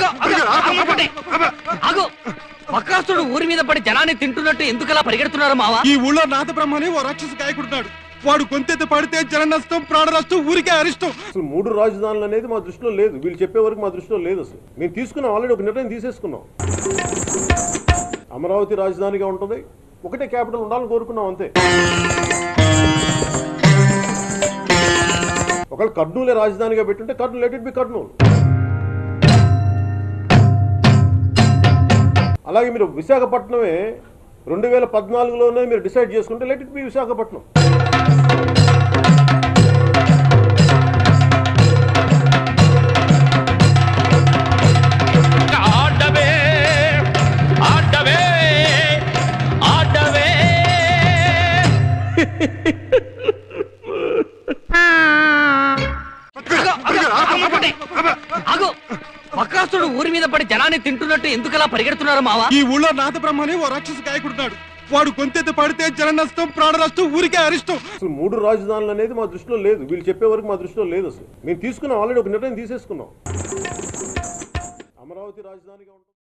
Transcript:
ఆగు బకాసుడు ఊరి మీద పడి జనాన్ని తింటున్నట్టు ఎందుకలా పరిగెడుతున్నారు మావా ఈ ఊళ్ళో నాథ బ్రహ్మని ఓ రాక్షసు గాయకుడున్నాడు వాడు గొంతెత్తి పడితే జన నష్టం ప్రాణ నష్టం ఊరికే అరిష్టం అసలు మూడు రాజధానులు అనేది మా దృష్టిలో లేదు వీళ్ళు చెప్పే వరకు మా దృష్టిలో లేదు అసలు మేము తీసుకున్నాం ఆల్రెడీ ఒక నిర్ణయం తీసేసుకున్నాం అమరావతి రాజధానిగా ఉంటుంది ఒకటే క్యాపిటల్ ఉండాలని కోరుకున్నాం అంతే ఒకవేళ కర్నూలే రాజధానిగా పెట్టుంటే Kurnool let it be Kurnool అలాగే మీరు విశాఖపట్నమే రెండు వేల పద్నాలుగులోనే మీరు డిసైడ్ చేసుకుంటే లెట్ ఇట్ బి విశాఖపట్నం ఆడవే ఆడవే ఆడవే ఆగు బకాసుడు ఊరి మీద పడి జనాన్ని తింటున్నట్టు ఎందుకలా పరిగెడుతున్నారు మావా ఈ ఊళ్ళో నాథ బ్రహ్మని ఓ రాక్షసు గాయకుడున్నాడు వాడు గొంతెత్తి పడితే జన నష్టం ప్రాణ నష్టం ఊరికే అరిష్టం అసలు మూడు రాజధానులు అనేది మా దృష్టిలో లేదు వీళ్ళు చెప్పే వరకు మా దృష్టిలో లేదు అసలు మేము తీసుకున్నాం ఆల్రెడీ ఒక నిర్ణయం తీసేసుకున్నాం అమరావతి రాజధానిగా ఉంటుంది